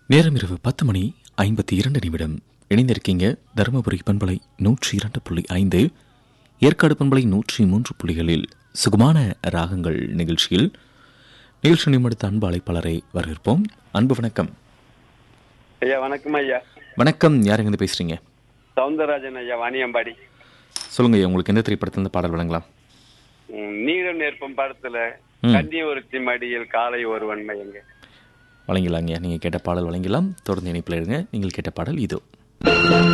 நேரம் இரவு பத்து மணி ஐம்பத்தி இரண்டு நிமிடம் இணைந்திருக்கீங்க தருமபுரி பண்பலை நூற்றி இரண்டு புள்ளி ஐந்து ஏற்காடு பண்பலை நூற்றி மூன்று புள்ளிகளில் சுகமான ராகங்கள் நிகழ்ச்சியில் நிகழ்ச்சி நிமிடத்த அன்பு அழைப்பாளரை வரவேற்போம் அன்பு வணக்கம் ஐயா வணக்கம் ஐயா வணக்கம் யார் எங்கேருந்து பேசுறீங்க சவுந்தரராஜன் ஐயா வாணியம்பாடி சொல்லுங்க ஐயா, உங்களுக்கு எந்த திரைப்படத்திலிருந்து பாடல் வழங்கலாம் ம், நீரும் நேர்ப்பும் படத்துல ம். கன்னி ஒருத்தி மடியில் காலை ஒருவன் எங்க வழங்கலாங்க நீங்கள் கேட்ட பாடல் வழங்கலாம் தொடர்ந்து இணைப்பில் இருங்க நீங்கள் கேட்ட பாடல் இதோ